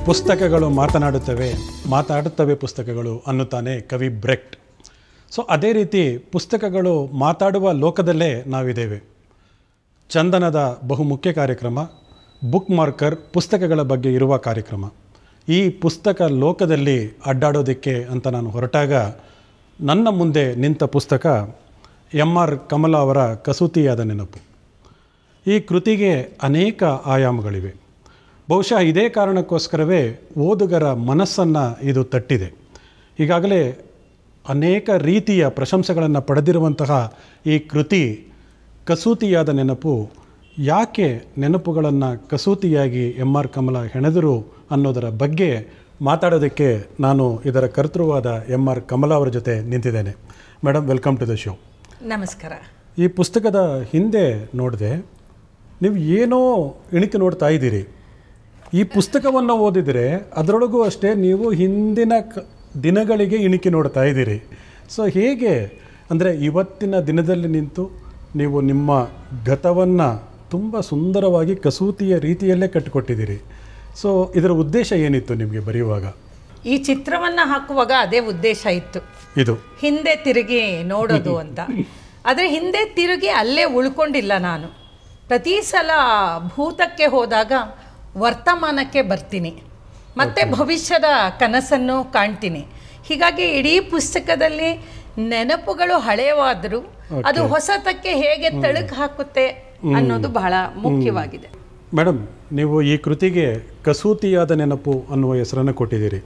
ಪುಸ್ತಕಗಳು ಮಾತನಾಡುತ್ತವೆ ಮಾತಾಡುತ್ತವೆ ಪುಸ್ತಕಗಳು ಅನ್ನುತ್ತಾನೆ ಕವಿ ಬ್ರೆಕ್ಟ್ ಸೊ ಅದೇ ರೀತಿ ಪುಸ್ತಕಗಳು ಮಾತಾಡುವ ಲೋಕದಲ್ಲೇ ನಾವಿದ್ದೇವೆ ಚಂದನದ ಬಹುಮುಖ್ಯ ಕಾರ್ಯಕ್ರಮ ಬುಕ್ ಮಾರ್ಕರ್ ಪುಸ್ತಕಗಳ ಬಗ್ಗೆ ಇರುವ ಕಾರ್ಯಕ್ರಮ ಈ ಪುಸ್ತಕ ಲೋಕದಲ್ಲಿ ಅಡ್ಡಾಡೋದಕ್ಕೆ ಅಂತ ನಾನು ಹೊರಟಾಗ ನನ್ನ ಮುಂದೆ ನಿಂತ ಪುಸ್ತಕ ಎಮ್ ಆರ್ ಕಮಲ ಅವರ ಕಸೂತಿಯಾದ ನೆನಪು ಈ ಕೃತಿಗೆ ಅನೇಕ ಆಯಾಮಗಳಿವೆ ಬಹುಶಃ ಇದೇ ಕಾರಣಕ್ಕೋಸ್ಕರವೇ ಓದುಗರ ಮನಸ್ಸನ್ನು ಇದು ತಟ್ಟಿದೆ ಈಗಾಗಲೇ ಅನೇಕ ರೀತಿಯ ಪ್ರಶಂಸೆಗಳನ್ನು ಪಡೆದಿರುವಂತಹ ಈ ಕೃತಿ ಕಸೂತಿಯಾದ ನೆನಪು ಯಾಕೆ ನೆನಪುಗಳನ್ನು ಕಸೂತಿಯಾಗಿ ಎಮ್ ಆರ್ ಕಮಲ ಹೆಣೆದರು ಅನ್ನೋದರ ಬಗ್ಗೆ ಮಾತಾಡೋದಕ್ಕೆ ನಾನು ಇದರ ಕರ್ತೃವಾದ ಎಮ್ ಆರ್ ಕಮಲ ಅವರ ಜೊತೆ ನಿಂತಿದ್ದೇನೆ madam welcome to the show ನಮಸ್ಕಾರ ಈ ಪುಸ್ತಕದ ಹಿಂದೆ ನೋಡಿದೆ ನೀವು ಏನೋ ಇಣಿಕೆ ನೋಡ್ತಾ ಇದ್ದೀರಿ ಈ ಪುಸ್ತಕವನ್ನು ಓದಿದರೆ ಅದರೊಳಗೂ ಅಷ್ಟೇ ನೀವು ಹಿಂದಿನ ಕ ದಿನಗಳಿಗೆ ಇಣಿಕೆ ನೋಡ್ತಾ ಇದ್ದೀರಿ ಸೊ ಹೇಗೆ ಅಂದರೆ ಇವತ್ತಿನ ದಿನದಲ್ಲಿ ನಿಂತು ನೀವು ನಿಮ್ಮ ಗತವನ್ನು ತುಂಬ ಸುಂದರವಾಗಿ ಕಸೂತಿಯ ರೀತಿಯಲ್ಲೇ ಕಟ್ಟಿಕೊಟ್ಟಿದ್ದೀರಿ ಸೊ ಇದರ ಉದ್ದೇಶ ಏನಿತ್ತು ನಿಮಗೆ ಬರೆಯುವಾಗ ಈ ಚಿತ್ರವನ್ನು ಹಾಕುವಾಗ ಅದೇ ಉದ್ದೇಶ ಇತ್ತು ಇದು ಹಿಂದೆ ತಿರುಗಿ ನೋಡೋದು ಅಂತ ಆದರೆ ಹಿಂದೆ ತಿರುಗಿ ಅಲ್ಲೇ ಉಳ್ಕೊಂಡಿಲ್ಲ ನಾನು ಪ್ರತಿ ಸಲ ಭೂತಕ್ಕೆ ಹೋದಾಗ ವರ್ತಮಾನಕ್ಕೆ ಬರ್ತೀನಿ ಮತ್ತೆ ಭವಿಷ್ಯದ ಕನಸನ್ನು ಕಾಣ್ತೀನಿ ಹೀಗಾಗಿ ಇಡೀ ಪುಸ್ತಕದಲ್ಲಿ ನೆನಪುಗಳು ಹಳೆಯವಾದರೂ ಅದು ಹೊಸತಕ್ಕೆ ಹೇಗೆ ತಳುಕು ಹಾಕುತ್ತೆ ಅನ್ನೋದು ಬಹಳ ಮುಖ್ಯವಾಗಿದೆ ಮೇಡಮ್ ನೀವು ಈ ಕೃತಿಗೆ ಕಸೂತಿಯಾದ ನೆನಪು ಅನ್ನುವ ಹೆಸರನ್ನು ಕೊಟ್ಟಿದ್ದೀರಿ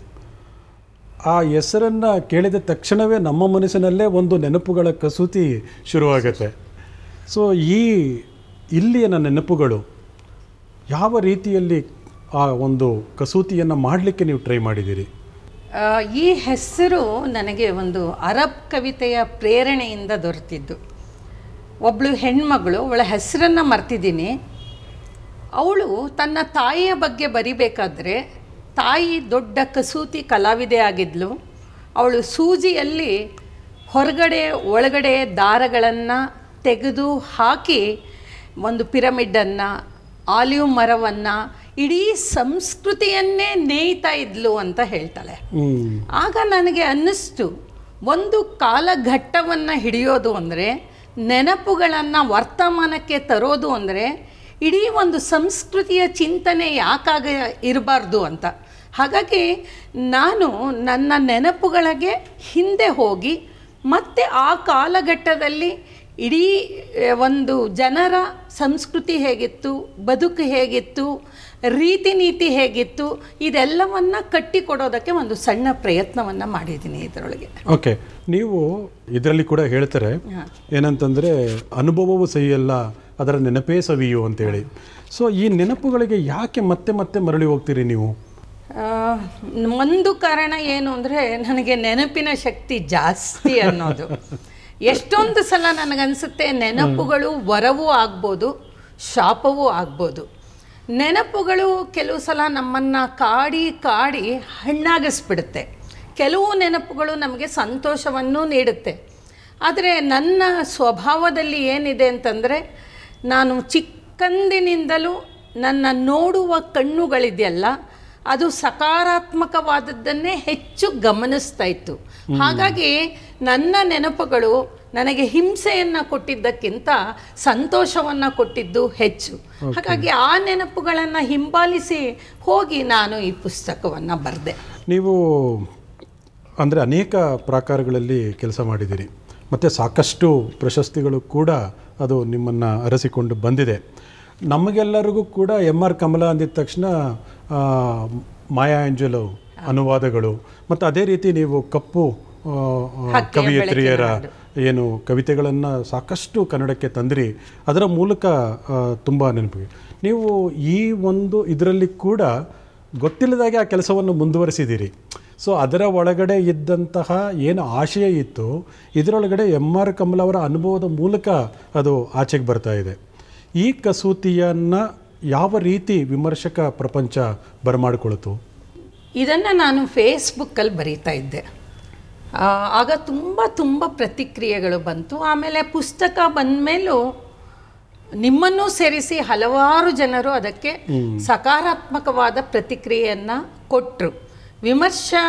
ಆ ಹೆಸರನ್ನು ಕೇಳಿದ ತಕ್ಷಣವೇ ನಮ್ಮ ಮನಸ್ಸಿನಲ್ಲೇ ಒಂದು ನೆನಪುಗಳ ಕಸೂತಿ ಶುರುವಾಗುತ್ತೆ ಸೊ ಈ ಇಲ್ಲಿನ ನೆನಪುಗಳು ಯಾವ ರೀತಿಯಲ್ಲಿ ಆ ಒಂದು ಕಸೂತಿಯನ್ನು ಮಾಡಲಿಕ್ಕೆ ನೀವು ಟ್ರೈ ಮಾಡಿದ್ದೀರಿ ಆ, ಈ ಹೆಸರು ನನಗೆ ಒಂದು ಅರಬ್ ಕವಿತೆಯ ಪ್ರೇರಣೆಯಿಂದ ದೊರೆತಿದ್ದು ಒಬ್ಬಳು ಹೆಣ್ಮಗಳು ಅವಳ ಹೆಸರನ್ನು ಮರ್ತಿದ್ದೀನಿ ಅವಳು ತನ್ನ ತಾಯಿಯ ಬಗ್ಗೆ ಬರಿಬೇಕಾದ್ರೆ ತಾಯಿ ದೊಡ್ಡ ಕಸೂತಿ ಕಲಾವಿದೆ ಆಗಿದ್ಲು ಅವಳು ಸೂಜಿಯಲ್ಲಿ ಹೊರಗಡೆ ಒಳಗಡೆ ದಾರಗಳನ್ನು ತೆಗೆದು ಹಾಕಿ ಒಂದು ಪಿರಮಿಡನ್ನು ಆಲಿವ್ ಮರವನ್ನು ಇಡೀ ಸಂಸ್ಕೃತಿಯನ್ನೇ ನೇಯ್ತಾ ಇದ್ಲು ಅಂತ ಹೇಳ್ತಾಳೆ ಹ್ಮ್. ಆಗ ನನಗೆ ಅನ್ನಿಸ್ತು ಒಂದು ಕಾಲಘಟ್ಟವನ್ನು ಹಿಡಿಯೋದು ಅಂದರೆ ನೆನಪುಗಳನ್ನು ವರ್ತಮಾನಕ್ಕೆ ತರೋದು ಅಂದರೆ ಇಡೀ ಒಂದು ಸಂಸ್ಕೃತಿಯ ಚಿಂತನೆ ಯಾಕಾಗ ಇರಬಾರ್ದು ಅಂತ ಹಾಗಾಗಿ ನಾನು ನನ್ನ ನೆನಪುಗಳಿಗೆ ಹಿಂದೆ ಹೋಗಿ ಮತ್ತೆ ಆ ಕಾಲಘಟ್ಟದಲ್ಲಿ ಇಡೀ ಆ, ಒಂದು ಜನರ ಸಂಸ್ಕೃತಿ ಹೇಗಿತ್ತು ಬದುಕು ಹೇಗಿತ್ತು ರೀತಿ ನೀತಿ ಹೇಗಿತ್ತು ಇದೆಲ್ಲವನ್ನು ಕಟ್ಟಿಕೊಡೋದಕ್ಕೆ ಒಂದು ಸಣ್ಣ ಪ್ರಯತ್ನವನ್ನು ಮಾಡಿದ್ದೀನಿ ಇದರೊಳಗೆ ಓಕೆ ನೀವು ಇದರಲ್ಲಿ ಕೂಡ ಹೇಳ್ತಾರೆ ಏನಂತಂದರೆ ಅನುಭವವು ಸಹಿಯಲ್ಲ ಅದರ ನೆನಪೇ ಸವಿಯು ಅಂತೇಳಿ ಸೊ ಈ ನೆನಪುಗಳಿಗೆ ಯಾಕೆ ಮತ್ತೆ ಮತ್ತೆ ಮರಳಿ ಹೋಗ್ತೀರಿ ನೀವು ಆ, ಒಂದು ಕಾರಣ ಏನು ಅಂದರೆ ನನಗೆ ನೆನಪಿನ ಶಕ್ತಿ ಜಾಸ್ತಿ ಅನ್ನೋದು ಎಷ್ಟೊಂದು ಸಲ ನನಗನ್ಸುತ್ತೆ ನೆನಪುಗಳು ವರವೂ ಆಗ್ಬೋದು ಶಾಪವೂ ಆಗ್ಬೋದು ನೆನಪುಗಳು ಕೆಲವು ಸಲ ನಮ್ಮನ್ನು ಕಾಡಿ ಕಾಡಿ ಹಣ್ಣಾಗಿಸ್ಬಿಡುತ್ತೆ ಕೆಲವು ನೆನಪುಗಳು ನಮಗೆ ಸಂತೋಷವನ್ನು ನೀಡುತ್ತೆ ಆದರೆ ನನ್ನ ಸ್ವಭಾವದಲ್ಲಿ ಏನಿದೆ ಅಂತಂದರೆ ನಾನು ಚಿಕ್ಕಂದಿನಿಂದಲೂ ನನ್ನ ನೋಡುವ ಕಣ್ಣುಗಳಿದೆಯಲ್ಲ ಅದು ಸಕಾರಾತ್ಮಕವಾದದ್ದನ್ನೇ ಹೆಚ್ಚು ಗಮನಿಸ್ತಾ ಇತ್ತು ಹಾಗಾಗಿ ನನ್ನ ನೆನಪುಗಳು ನನಗೆ ಹಿಂಸೆಯನ್ನು ಕೊಟ್ಟಿದ್ದಕ್ಕಿಂತ ಸಂತೋಷವನ್ನು ಕೊಟ್ಟಿದ್ದು ಹೆಚ್ಚು ಹಾಗಾಗಿ ಆ ನೆನಪುಗಳನ್ನು ಹಿಂಬಾಲಿಸಿ ಹೋಗಿ ನಾನು ಈ ಪುಸ್ತಕವನ್ನು ಬರೆದೆ ನೀವು ಅಂದರೆ ಅನೇಕ ಪ್ರಾಕಾರಗಳಲ್ಲಿ ಕೆಲಸ ಮಾಡಿದ್ದೀರಿ ಮತ್ತು ಸಾಕಷ್ಟು ಪ್ರಶಸ್ತಿಗಳು ಕೂಡ ಅದು ನಿಮ್ಮನ್ನು ಅರಸಿಕೊಂಡು ಬಂದಿದೆ ನಮಗೆಲ್ಲರಿಗೂ ಕೂಡ ಎಮ್ ಆರ್ ಕಮಲ ಅಂದಿದ ತಕ್ಷಣ ಆ, ಮಾಯಾ ಆಂಜಲೋ ಅನುವಾದಗಳು ಮತ್ತು ಅದೇ ರೀತಿ ನೀವು ಕಪ್ಪು ಆ, ಆ, ಹಕ್ಕಿಯ ಕವಿಯತ್ರಿಯರ ಬೆಳಕಿನ ಏನು ಕವಿತೆಗಳನ್ನು ಸಾಕಷ್ಟು ಕನ್ನಡಕ್ಕೆ ತಂದಿರಿ ಅದರ ಮೂಲಕ ತುಂಬ ನೆನಪಿಗೆ ನೀವು ಈ ಒಂದು ಇದರಲ್ಲಿ ಕೂಡ ಗೊತ್ತಿಲ್ಲದಾಗೆ ಆ ಕೆಲಸವನ್ನು ಮುಂದುವರಿಸಿದ್ದೀರಿ ಸೊ ಅದರ ಒಳಗಡೆ ಇದ್ದಂತಹ ಏನು ಆಶಯ ಇತ್ತು ಇದರೊಳಗಡೆ ಎಮ್ ಆರ್ ಕಮಲ್ ಅವರ ಅನುಭವದ ಮೂಲಕ ಅದು ಆಚೆಗೆ ಬರ್ತಾ ಇದೆ ಈ ಕಸೂತಿಯನ್ನು ಯಾವ ರೀತಿ ವಿಮರ್ಶಕ ಪ್ರಪಂಚ ಬರಮಾಡಿಕೊಳ್ತು ಇದನ್ನು ನಾನು ಫೇಸ್ಬುಕ್ಕಲ್ಲಿ ಬರೀತಾ ಇದ್ದೆ ಆ, ಆಗ ತುಂಬ ತುಂಬ ಪ್ರತಿಕ್ರಿಯೆಗಳು ಬಂತು ಆಮೇಲೆ ಪುಸ್ತಕ ಬಂದಮೇಲೂ ನಿಮ್ಮನ್ನೂ ಸೇರಿಸಿ ಹಲವಾರು ಜನರು ಅದಕ್ಕೆ ಸಕಾರಾತ್ಮಕವಾದ ಪ್ರತಿಕ್ರಿಯೆಯನ್ನು ಕೊಟ್ಟರು ವಿಮರ್ಶಾ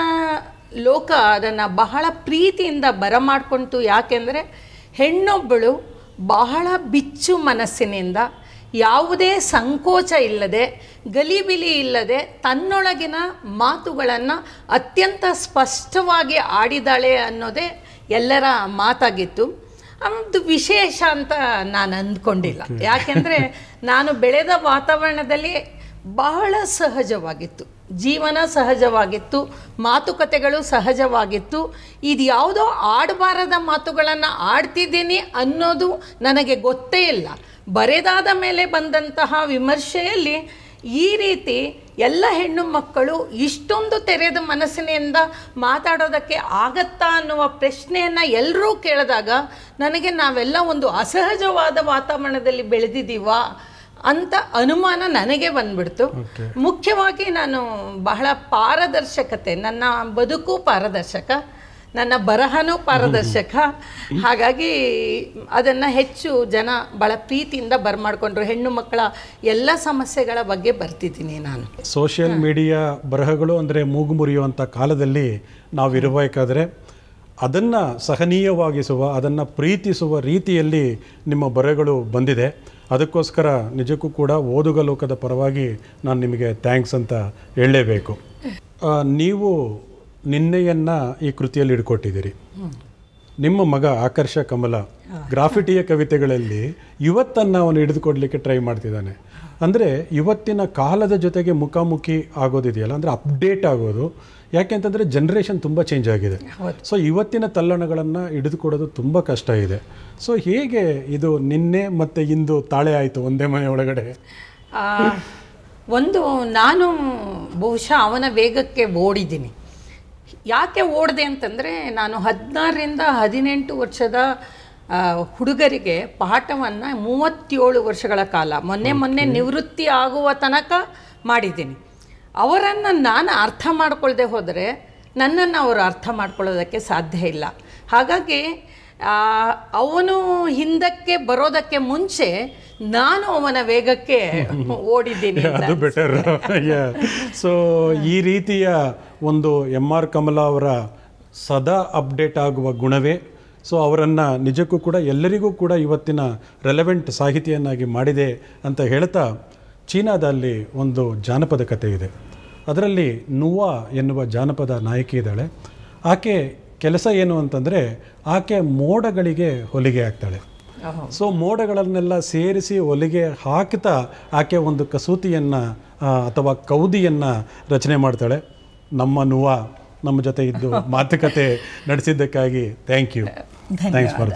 ಲೋಕ ಅದನ್ನು ಬಹಳ ಪ್ರೀತಿಯಿಂದ ಬರಮಾಡ್ಕೊಂತು ಯಾಕೆಂದರೆ ಹೆಣ್ಣೊಬ್ಬಳು ಬಹಳ ಬಿಚ್ಚು ಮನಸ್ಸಿನಿಂದ ಯಾವುದೇ ಸಂಕೋಚ ಇಲ್ಲದೆ ಗಲಿಬಿಲಿ ಇಲ್ಲದೆ ತನ್ನೊಳಗಿನ ಮಾತುಗಳನ್ನು ಅತ್ಯಂತ ಸ್ಪಷ್ಟವಾಗಿ ಆಡಿದಾಳೆ ಅನ್ನೋದೇ ಎಲ್ಲರ ಮಾತಾಗಿತ್ತು ಅದು ವಿಶೇಷ ಅಂತ ನಾನು ಅಂದ್ಕೊಂಡಿಲ್ಲ ಯಾಕೆಂದರೆ ನಾನು ಬೆಳೆದ ವಾತಾವರಣದಲ್ಲಿ ಬಹಳ ಸಹಜವಾಗಿತ್ತು ಜೀವನ ಸಹಜವಾಗಿತ್ತು ಮಾತುಕತೆಗಳು ಸಹಜವಾಗಿತ್ತು ಇದು ಯಾವುದೋ ಆಡಬಾರದ ಮಾತುಗಳನ್ನು ಆಡ್ತಿದ್ದೀನಿ ಅನ್ನೋದು ನನಗೆ ಗೊತ್ತೇ ಇಲ್ಲ ಬರೆದಾದ ಮೇಲೆ ಬಂದಂತಹ ವಿಮರ್ಶೆಯಲ್ಲಿ ಈ ರೀತಿ ಎಲ್ಲ ಹೆಣ್ಣು ಮಕ್ಕಳು ಇಷ್ಟೊಂದು ತೆರೆದ ಮನಸ್ಸಿನಿಂದ ಮಾತಾಡೋದಕ್ಕೆ ಆಗತ್ತಾ ಅನ್ನುವ ಪ್ರಶ್ನೆಯನ್ನು ಎಲ್ಲರೂ ಕೇಳಿದಾಗ ನನಗೆ ನಾವೆಲ್ಲ ಒಂದು ಅಸಹಜವಾದ ವಾತಾವರಣದಲ್ಲಿ ಬೆಳೆದಿದ್ದೀವಾ ಅಂತ ಅನುಮಾನ ನನಗೆ ಬಂದ್ಬಿಡ್ತು ಮುಖ್ಯವಾಗಿ ನಾನು ಬಹಳ ಪಾರದರ್ಶಕತೆ ನನ್ನ ಬದುಕು ಪಾರದರ್ಶಕ ನನ್ನ ಬರಹನೂ ಪಾರದರ್ಶಕ ಹಾಗಾಗಿ ಅದನ್ನು ಹೆಚ್ಚು ಜನ ಭಾಳ ಪ್ರೀತಿಯಿಂದ ಬರಮಾಡ್ಕೊಂಡ್ರು ಹೆಣ್ಣು ಮಕ್ಕಳ ಎಲ್ಲ ಸಮಸ್ಯೆಗಳ ಬಗ್ಗೆ ಬರ್ತಿದ್ದೀನಿ ನಾನು ಸೋಷಿಯಲ್ ಮೀಡಿಯಾ ಬರಹಗಳು ಅಂದರೆ ಮೂಗು ಮುರಿಯುವಂಥ ಕಾಲದಲ್ಲಿ ನಾವಿರಬೇಕಾದ್ರೆ ಅದನ್ನು ಸಹನೀಯವಾಗಿಸುವ ಅದನ್ನು ಪ್ರೀತಿಸುವ ರೀತಿಯಲ್ಲಿ ನಿಮ್ಮ ಬರಹಗಳು ಬಂದಿದೆ ಅದಕ್ಕೋಸ್ಕರ ನಿಜಕ್ಕೂ ಕೂಡ ಓದುಗ ಲೋಕದ ಪರವಾಗಿ ನಾನು ನಿಮಗೆ ಥ್ಯಾಂಕ್ಸ್ ಅಂತ ಹೇಳಲೇಬೇಕು ಆ, ನೀವು ನಿನ್ನೆಯನ್ನು ಈ ಕೃತಿಯಲ್ಲಿ ಇಟ್ಕೊಟ್ಟಿದ್ದೀರಿ ನಿಮ್ಮ ಮಗ ಆಕರ್ಷ ಕಮಲ ಗ್ರಾಫಿಟಿಯ ಕವಿತೆಗಳಲ್ಲಿ ಇವತ್ತನ್ನು ಅವನು ಹಿಡಿದುಕೊಡ್ಲಿಕ್ಕೆ ಟ್ರೈ ಮಾಡ್ತಿದ್ದಾನೆ ಅಂದರೆ ಇವತ್ತಿನ ಕಾಲದ ಜೊತೆಗೆ ಮುಖಾಮುಖಿ ಆಗೋದಿದೆಯಲ್ಲ ಅಂದರೆ ಅಪ್ಡೇಟ್ ಆಗೋದು ಯಾಕೆಂತಂದರೆ ಜನ್ರೇಷನ್ ತುಂಬ ಚೇಂಜ್ ಆಗಿದೆ ಸೊ ಇವತ್ತಿನ ತಲ್ಲಣಗಳನ್ನು ಹಿಡಿದುಕೊಡೋದು ತುಂಬ ಕಷ್ಟ ಇದೆ ಸೊ ಹೇಗೆ ಇದು ನಿನ್ನೆ ಮತ್ತು ಇಂದು ತಾಳೆ ಆಯಿತು ಒಂದೇ ಮನೆ ಒಳಗಡೆ ಆ, ಒಂದು ನಾನು ಬಹುಶಃ ಅವನ ವೇಗಕ್ಕೆ ಓಡಿದ್ದೀನಿ ಯಾಕೆ ಓಡಿದೆ ಅಂತಂದರೆ ನಾನು ಹದಿನಾರರಿಂದ ಹದಿನೆಂಟು ವರ್ಷದ ಆ, ಹುಡುಗರಿಗೆ ಪಾಠವನ್ನು ಮೂವತ್ತೇಳು ವರ್ಷಗಳ ಕಾಲ ಮೊನ್ನೆ ಮೊನ್ನೆ ನಿವೃತ್ತಿ ಆಗುವ ತನಕ ಮಾಡಿದ್ದೀನಿ ಅವರನ್ನು ನಾನು ಅರ್ಥ ಮಾಡ್ಕೊಳ್ದೆ ಹೋದರೆ ನನ್ನನ್ನು ಅವರು ಅರ್ಥ ಮಾಡ್ಕೊಳ್ಳೋದಕ್ಕೆ ಸಾಧ್ಯ ಇಲ್ಲ ಹಾಗಾಗಿ ಆ, ಅವನು ಹಿಂದಕ್ಕೆ ಬರೋದಕ್ಕೆ ಮುಂಚೆ ನಾನು ಅವನ ವೇಗಕ್ಕೆ ಓಡಿದ್ದೀನಿ ಅಂತ ಅದು ಬೆಟರ್ ಸೊ ಈ ರೀತಿಯ ಒಂದು ಎಮ್ ಆರ್ ಕಮಲ ಅವರ ಸದಾ ಅಪ್ಡೇಟ್ ಆಗುವ ಗುಣವೇ ಸೊ ಅವರನ್ನು ನಿಜಕ್ಕೂ ಕೂಡ ಎಲ್ಲರಿಗೂ ಕೂಡ ಇವತ್ತಿನ ರೆಲೆವೆಂಟ್ ಸಾಹಿತಿಯನ್ನಾಗಿ ಮಾಡಿದೆ ಅಂತ ಹೇಳ್ತಾ ಚೀನಾದಲ್ಲಿ ಒಂದು ಜಾನಪದ ಕಥೆ ಇದೆ ಅದರಲ್ಲಿ ನುವಾ ಎನ್ನುವ ಜಾನಪದ ನಾಯಕಿ ಇದ್ದಾಳೆ ಆಕೆ ಕೆಲಸ ಏನು ಅಂತಂದರೆ ಆಕೆ ಮೋಡಗಳಿಗೆ ಹೊಲಿಗೆ ಹಾಕ್ತಾಳೆ ಓಹೋ. ಸೊ ಮೋಡಗಳನ್ನೆಲ್ಲ ಸೇರಿಸಿ ಹೊಲಿಗೆ ಹಾಕ್ತಾ ಆಕೆ ಒಂದು ಕಸೂತಿಯನ್ನು ಅಥವಾ ಕೌದಿಯನ್ನು ರಚನೆ ಮಾಡ್ತಾಳೆ ನಮ್ಮ ನುವ ನಮ್ಮ ಜೊತೆ ಇದ್ದು ಮಾತುಕತೆ ನಡೆಸಿದ್ದಕ್ಕಾಗಿ ಥ್ಯಾಂಕ್ ಯು ಥ್ಯಾಂಕ್ಸ್ ಫಾರ್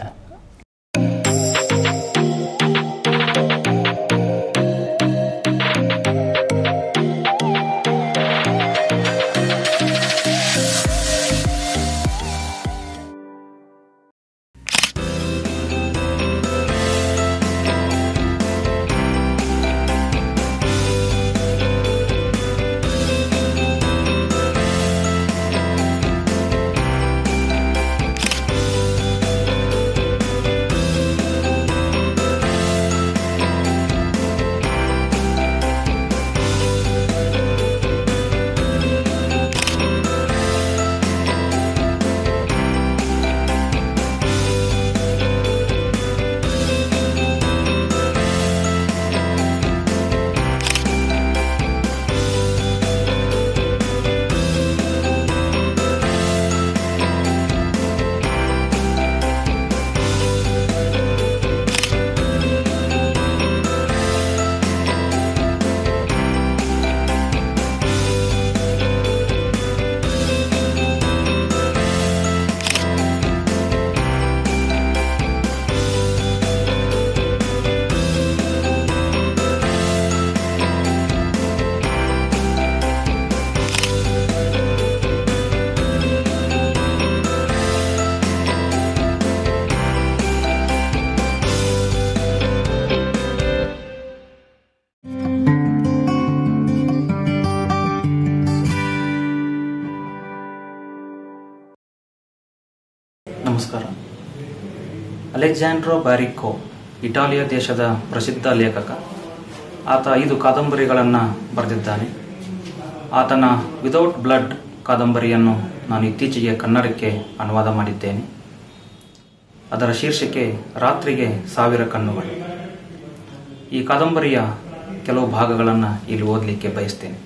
ನಮಸ್ಕಾರ ಅಲೆಕ್ಸಾಂಡ್ರೋ ಬ್ಯಾರಿಕೋ ಇಟಾಲಿಯ ದೇಶದ ಪ್ರಸಿದ್ಧ ಲೇಖಕ ಆತ ಐದು ಕಾದಂಬರಿಗಳನ್ನು ಬರೆದಿದ್ದಾನೆ ಆತನ ವಿದೌಟ್ ಬ್ಲಡ್ ಕಾದಂಬರಿಯನ್ನು ನಾನು ಇತ್ತೀಚೆಗೆ ಕನ್ನಡಕ್ಕೆ ಅನುವಾದ ಮಾಡಿದ್ದೇನೆ ಅದರ ಶೀರ್ಷಿಕೆ ರಾತ್ರಿಗೆ ಸಾವಿರ ಕಣ್ಣುಗಳು ಈ ಕಾದಂಬರಿಯ ಕೆಲವು ಭಾಗಗಳನ್ನು ಇಲ್ಲಿ ಓದಲಿಕ್ಕೆ ಬಯಸ್ತೇನೆ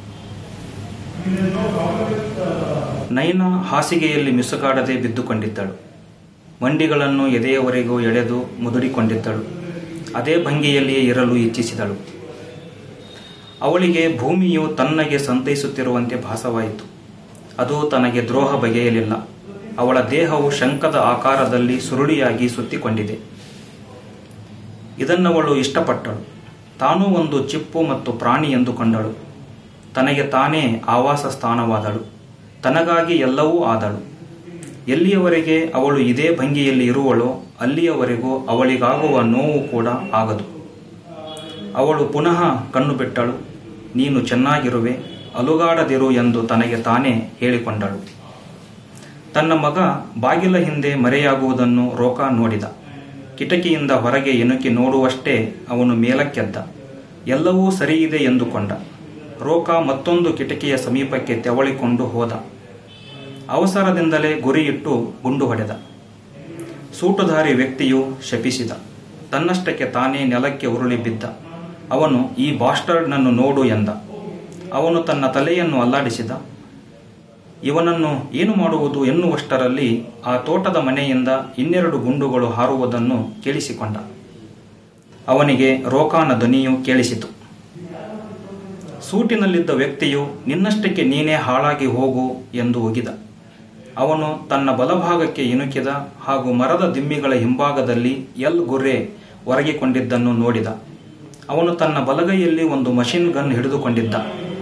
ನೈನ ಹಾಸಿಗೆಯಲ್ಲಿ ಮಿಸುಕಾಡದೆ ಬಿದ್ದುಕೊಂಡಿದ್ದಳು ಮಂಡಿಗಳನ್ನು ಎದೆಯವರೆಗೂ ಎಳೆದು ಮುದುಡಿಕೊಂಡಿದ್ದಳು ಅದೇ ಭಂಗಿಯಲ್ಲಿಯೇ ಇರಲು ಇಚ್ಛಿಸಿದಳು ಅವಳಿಗೆ ಭೂಮಿಯು ತನ್ನಗೆ ಸಂತೈಸುತ್ತಿರುವಂತೆ ಭಾಸವಾಯಿತು ಅದು ತನಗೆ ದ್ರೋಹ ಬಗೆಯಲಿಲ್ಲ ಅವಳ ದೇಹವು ಶಂಕದ ಆಕಾರದಲ್ಲಿ ಸುರುಳಿಯಾಗಿ ಸುತ್ತಿಕೊಂಡಿದೆ ಇದನ್ನವಳು ಇಷ್ಟಪಟ್ಟಳು ತಾನೂ ಒಂದು ಚಿಪ್ಪು ಮತ್ತು ಪ್ರಾಣಿ ಎಂದುಕೊಂಡಳು ತನಗೆ ತಾನೇ ಆವಾಸ ಸ್ಥಾನವಾದಳು ತನಗಾಗಿ ಎಲ್ಲವೂ ಆದಳು ಎಲ್ಲಿಯವರೆಗೆ ಅವಳು ಇದೇ ಭಂಗಿಯಲ್ಲಿ ಇರುವಳೋ ಅಲ್ಲಿಯವರೆಗೂ ಅವಳಿಗಾಗುವ ನೋವು ಕೂಡ ಆಗದು ಅವಳು ಪುನಃ ಕಣ್ಣು ಬಿಟ್ಟಳು ನೀನು ಚೆನ್ನಾಗಿರುವೆ ಅಲುಗಾಡದಿರು ಎಂದು ತನಗೆ ತಾನೇ ಹೇಳಿಕೊಂಡಳು ತನ್ನ ಮಗ ಬಾಗಿಲ ಹಿಂದೆ ಮರೆಯಾಗುವುದನ್ನು ರೋಕ ನೋಡಿದ ಕಿಟಕಿಯಿಂದ ಹೊರಗೆ ಎನುಕಿ ನೋಡುವಷ್ಟೇ ಅವನು ಮೇಲಕ್ಕೆದ್ದ ಎಲ್ಲವೂ ಸರಿಯಿದೆ ಎಂದುಕೊಂಡ ರೋಕ ಮತ್ತೊಂದು ಕಿಟಕಿಯ ಸಮೀಪಕ್ಕೆ ತೆವಳಿಕೊಂಡು ಹೋದ ಅವಸರದಿಂದಲೇ ಗುರಿಯಿಟ್ಟು ಗುಂಡು ಹೊಡೆದ ಸೂಟುಧಾರಿ ವ್ಯಕ್ತಿಯು ಶಪಿಸಿದ ತನ್ನಷ್ಟಕ್ಕೆ ತಾನೇ ನೆಲಕ್ಕೆ ಉರುಳಿ ಬಿದ್ದ ಅವನು ಈ ಬಾಸ್ಟರ್ಡ್ನನ್ನು ನೋಡು ಎಂದ ಅವನು ತನ್ನ ತಲೆಯನ್ನು ಅಲ್ಲಾಡಿಸಿದ ಇವನನ್ನು ಏನು ಮಾಡುವುದು ಎನ್ನುವಷ್ಟರಲ್ಲಿ ಆ ತೋಟದ ಮನೆಯಿಂದ ಇನ್ನೆರಡು ಗುಂಡುಗಳು ಹಾರುವುದನ್ನು ಕೇಳಿಸಿಕೊಂಡ ಅವನಿಗೆ ರೋಕಾನ ಧ್ವನಿಯು ಕೇಳಿಸಿತು ಸೂಟಿನಲ್ಲಿದ್ದ ವ್ಯಕ್ತಿಯು ನಿನ್ನಷ್ಟಕ್ಕೆ ನೀನೇ ಹಾಳಾಗಿ ಹೋಗು ಎಂದು ಒಗಿದ ಅವನು ತನ್ನ ಬಲಭಾಗಕ್ಕೆ ಇಣುಕಿದ ಹಾಗೂ ಮರದ ದಿಮ್ಮಿಗಳ ಹಿಂಭಾಗದಲ್ಲಿ ಎಲ್ ಗುರ್ರೆ ಒರಗಿಕೊಂಡಿದ್ದನ್ನು ನೋಡಿದ ಅವನು ತನ್ನ ಬಲಗೈಯಲ್ಲಿ ಒಂದು ಮಷಿನ್ ಗನ್ ಹಿಡಿದುಕೊಂಡಿದ್ದ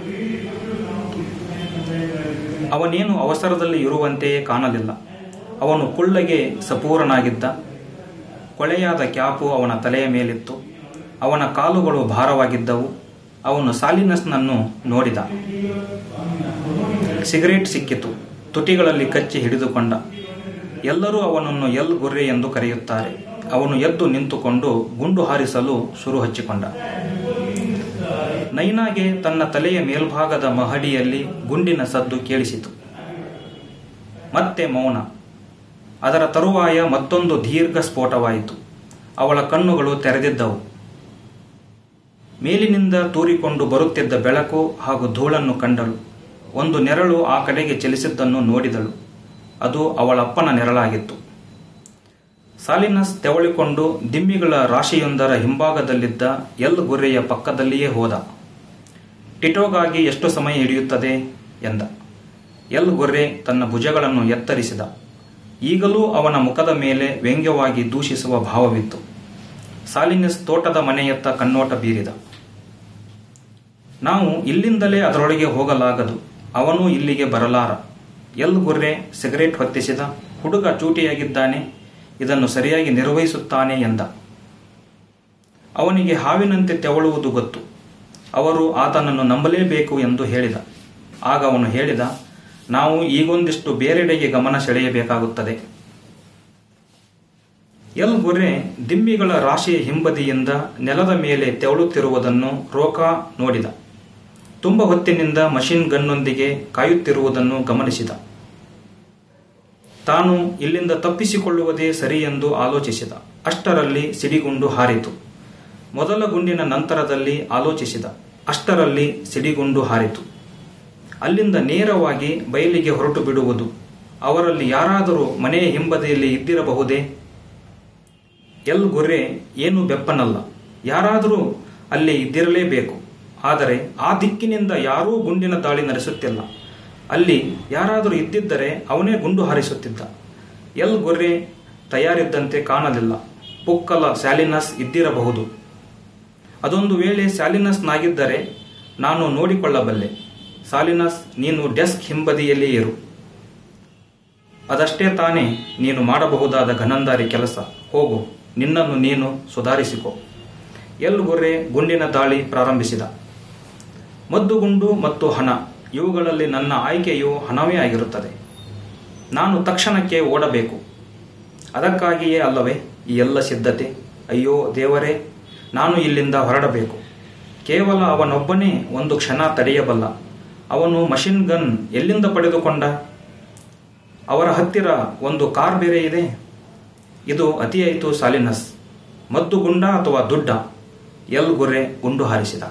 ಅವನೇನು ಅವಸರದಲ್ಲಿ ಇರುವಂತೆಯೇ ಕಾಣಲಿಲ್ಲ ಅವನು ಕುಳ್ಳಗೆ ಸಪೂರನಾಗಿದ್ದ ಕೊಳೆಯಾದ ಕ್ಯಾಪು ಅವನ ತಲೆಯ ಮೇಲಿತ್ತು ಅವನ ಕಾಲುಗಳು ಭಾರವಾಗಿದ್ದವು ಅವನು ಸಾಲಿನಸ್ನನ್ನು ನೋಡಿದ ಸಿಗರೇಟ್ ಸಿಕ್ಕಿತು ತುಟಿಗಳಲ್ಲಿ ಕಚ್ಚಿ ಹಿಡಿದುಕೊಂಡ ಎಲ್ಲರೂ ಅವನನ್ನು ಎಲ್ ಗುರ್ರೆ ಎಂದು ಕರೆಯುತ್ತಾರೆ ಅವನು ಎದ್ದು ನಿಂತುಕೊಂಡು ಗುಂಡು ಹಾರಿಸಲು ಶುರು ಹಚ್ಚಿಕೊಂಡ ನೈನಾಗೆ ತನ್ನ ತಲೆಯ ಮೇಲ್ಭಾಗದ ಮಹಡಿಯಲ್ಲಿ ಗುಂಡಿನ ಸದ್ದು ಕೇಳಿಸಿತು ಮತ್ತೆ ಮೌನ ಅದರ ತರುವಾಯ ಮತ್ತೊಂದು ದೀರ್ಘ ಸ್ಫೋಟವಾಯಿತು ಅವಳ ಕಣ್ಣುಗಳು ತೆರೆದಿದ್ದವು ಮೇಲಿನಿಂದ ತೂರಿಕೊಂಡು ಬರುತ್ತಿದ್ದ ಬೆಳಕು ಹಾಗೂ ಧೂಳನ್ನು ಕಂಡಳು ಒಂದು ನೆರಳು ಆ ಕಡೆಗೆ ಚಲಿಸಿದ್ದನ್ನು ನೋಡಿದಳು ಅದು ಅವಳಪ್ಪನ ನೆರಳಾಗಿತ್ತು ಸಾಲಿನಸ್ ತೆವಳಿಕೊಂಡು ದಿಮ್ಮಿಗಳ ರಾಶಿಯೊಂದರ ಹಿಂಭಾಗದಲ್ಲಿದ್ದ ಎಲ್ ಗುರ್ರೆಯ ಪಕ್ಕದಲ್ಲಿಯೇ ಹೋದ ಟಿಟೋಗಾಗಿ ಎಷ್ಟು ಸಮಯ ಹಿಡಿಯುತ್ತದೆ ಎಂದ ಎಲ್ ಗುರ್ರೆ ತನ್ನ ಭುಜಗಳನ್ನು ಎತ್ತರಿಸಿದ ಈಗಲೂ ಅವನ ಮುಖದ ಮೇಲೆ ವ್ಯಂಗ್ಯವಾಗಿ ದೂಷಿಸುವ ಭಾವವಿತ್ತು ಸಾಲಿನಸ್ ತೋಟದ ಮನೆಯತ್ತ ಕಣ್ಣೋಟ ಬೀರಿದ ನಾವು ಇಲ್ಲಿಂದಲೇ ಅದರೊಳಗೆ ಹೋಗಲಾಗದು ಅವನು ಇಲ್ಲಿಗೆ ಬರಲಾರ ಎಲ್ ಗುರ್ರೆ ಸಿಗರೇಟ್ ಹೊತ್ತಿಸಿದ ಹುಡುಗ ಚೂಟಿಯಾಗಿದ್ದಾನೆ ಇದನ್ನು ಸರಿಯಾಗಿ ನಿರ್ವಹಿಸುತ್ತಾನೆ ಎಂದ ಅವನಿಗೆ ಹಾವಿನಂತೆ ತೆವಳುವುದು ಗೊತ್ತು ಅವರು ಆತನನ್ನು ನಂಬಲೇಬೇಕು ಎಂದು ಹೇಳಿದ ಆಗ ಅವನು ಹೇಳಿದ ನಾವು ಈಗೊಂದಿಷ್ಟು ಬೇರೆಡೆಗೆ ಗಮನ ಸೆಳೆಯಬೇಕಾಗುತ್ತದೆ ಎಲ್ ಗುರ್ರೆ ದಿಮ್ಮಿಗಳ ರಾಶಿಯ ಹಿಂಬದಿಯಿಂದ ನೆಲದ ಮೇಲೆ ತೆವಳುತ್ತಿರುವುದನ್ನು ರೋಕಾ ನೋಡಿದ ತುಂಬ ಹೊತ್ತಿನಿಂದ ಮಷಿನ್ ಗನ್ನೊಂದಿಗೆ ಕಾಯುತ್ತಿರುವುದನ್ನು ಗಮನಿಸಿದ ತಾನು ಇಲ್ಲಿಂದ ತಪ್ಪಿಸಿಕೊಳ್ಳುವುದೇ ಸರಿ ಎಂದು ಆಲೋಚಿಸಿದ ಅಷ್ಟರಲ್ಲಿ ಸಿಡಿಗುಂಡು ಹಾರಿತು ಮೊದಲ ಗುಂಡಿನ ನಂತರದಲ್ಲಿ ಆಲೋಚಿಸಿದ ಅಷ್ಟರಲ್ಲಿ ಸಿಡಿಗುಂಡು ಹಾರಿತು ಅಲ್ಲಿಂದ ನೇರವಾಗಿ ಬಯಲಿಗೆ ಹೊರಟು ಬಿಡುವುದು ಅವರಲ್ಲಿ ಯಾರಾದರೂ ಮನೆಯ ಹಿಂಬದಿಯಲ್ಲಿ ಇದ್ದಿರಬಹುದೇ ಎಲ್ ಗುರ್ರೆ ಏನು ಬೆಪ್ಪನಲ್ಲ ಯಾರಾದರೂ ಅಲ್ಲಿ ಇದ್ದಿರಲೇಬೇಕು ಆದರೆ ಆ ದಿಕ್ಕಿನಿಂದ ಯಾರೂ ಗುಂಡಿನ ದಾಳಿ ನಡೆಸುತ್ತಿಲ್ಲ ಅಲ್ಲಿ ಯಾರಾದರೂ ಇದ್ದಿದ್ದರೆ ಅವನೇ ಗುಂಡು ಹಾರಿಸುತ್ತಿದ್ದ ಎಲ್ ಗೊರ್ರೆ ತಯಾರಿದ್ದಂತೆ ಕಾಣಲಿಲ್ಲ ಪುಕ್ಕಲ ಸ್ಯಾಲಿನಸ್ ಇದ್ದಿರಬಹುದು ಅದೊಂದು ವೇಳೆ ಸ್ಯಾಲಿನಸ್ನಾಗಿದ್ದರೆ ನಾನು ನೋಡಿಕೊಳ್ಳಬಲ್ಲೆ ಸಾಲಿನಸ್ ನೀನು ಡೆಸ್ಕ್ ಹಿಂಬದಿಯಲ್ಲೇ ಇರು ಅದಷ್ಟೇ ತಾನೇ ನೀನು ಮಾಡಬಹುದಾದ ಘನಂದಾರಿ ಕೆಲಸ ಹೋಗು ನಿನ್ನನ್ನು ನೀನು ಸುಧಾರಿಸಿಕೊ ಎಲ್ ಗೊರ್ರೆ ಗುಂಡಿನ ದಾಳಿ ಪ್ರಾರಂಭಿಸಿದ ಮದ್ದುಗುಂಡು ಮತ್ತು ಹಣ ಇವುಗಳಲ್ಲಿ ನನ್ನ ಆಯ್ಕೆಯು ಹಣವೇ ಆಗಿರುತ್ತದೆ ನಾನು ತಕ್ಷಣಕ್ಕೆ ಓಡಬೇಕು ಅದಕ್ಕಾಗಿಯೇ ಅಲ್ಲವೇ ಈ ಎಲ್ಲ ಸಿದ್ಧತೆ ಅಯ್ಯೋ ದೇವರೇ ನಾನು ಇಲ್ಲಿಂದ ಹೊರಡಬೇಕು ಕೇವಲ ಅವನೊಬ್ಬನೇ ಒಂದು ಕ್ಷಣ ತಡೆಯಬಲ್ಲ ಅವನು ಮಷಿನ್ ಗನ್ ಎಲ್ಲಿಂದ ಪಡೆದುಕೊಂಡ ಅವರ ಹತ್ತಿರ ಒಂದು ಕಾರ್ ಬೇರೆ ಇದೆ ಇದು ಅತಿಯಾಯಿತು ಸಾಲಿನಸ್ ಮದ್ದು ಗುಂಡ ಅಥವಾ ದುಡ್ಡ ಎಲ್ ಗುರ್ರೆ ಗುಂಡು ಹಾರಿಸಿದ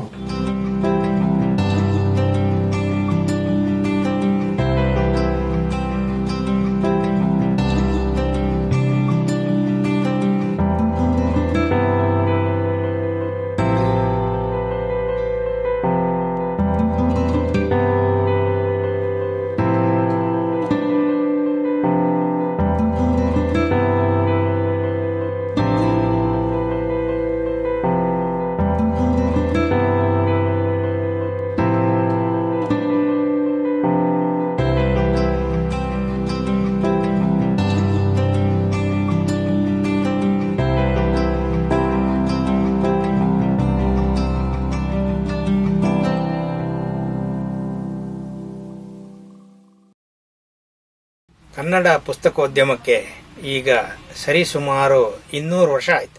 ಕನ್ನಡ ಪುಸ್ತಕೋದ್ಯಮಕ್ಕೆ ಈಗ ಸರಿಸುಮಾರು ಇನ್ನೂರು ವರ್ಷ ಆಯಿತು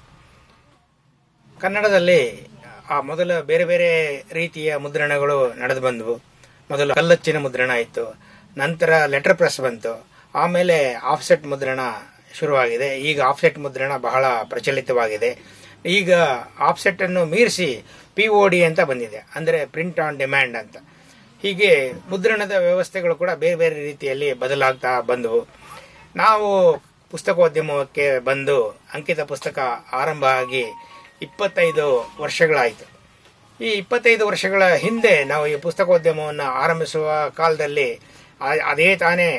ಕನ್ನಡದಲ್ಲಿ ಆ ಮೊದಲ ಬೇರೆ ಬೇರೆ ರೀತಿಯ ಮುದ್ರಣಗಳು ನಡೆದು ಬಂದವು ಮೊದಲು ಕಲ್ಲಚ್ಚಿನ ಮುದ್ರಣ ಆಯಿತು ನಂತರ ಲೆಟರ್ ಪ್ರೆಸ್ ಬಂತು ಆಮೇಲೆ ಆಫ್ಸೆಟ್ ಮುದ್ರಣ ಶುರುವಾಗಿದೆ ಈಗ ಆಫ್ಸೆಟ್ ಮುದ್ರಣ ಬಹಳ ಪ್ರಚಲಿತವಾಗಿದೆ ಈಗ ಆಫ್ಸೆಟ್ ಅನ್ನು ಮೀರಿಸಿ ಪಿ ಒ ಡಿ ಅಂತ ಬಂದಿದೆ ಅಂದರೆ ಪ್ರಿಂಟ್ ಆನ್ ಡಿಮ್ಯಾಂಡ್ ಅಂತ ಹೀಗೆ ಮುದ್ರಣದ ವ್ಯವಸ್ಥೆಗಳು ಕೂಡ ಬೇರೆ ಬೇರೆ ರೀತಿಯಲ್ಲಿ ಬದಲಾಗ್ತಾ ಬಂದವು ನಾವು ಪುಸ್ತಕೋದ್ಯಮಕ್ಕೆ ಬಂದು ಅಂಕಿತ ಪುಸ್ತಕ ಆರಂಭ ಆಗಿ ಇಪ್ಪತ್ತೈದು ವರ್ಷಗಳಾಯಿತು ಈ ಇಪ್ಪತ್ತೈದು ವರ್ಷಗಳ ಹಿಂದೆ ನಾವು ಈ ಪುಸ್ತಕೋದ್ಯಮವನ್ನು ಆರಂಭಿಸುವ ಕಾಲದಲ್ಲಿ ಆ- ಅದೇ ತಾನೇ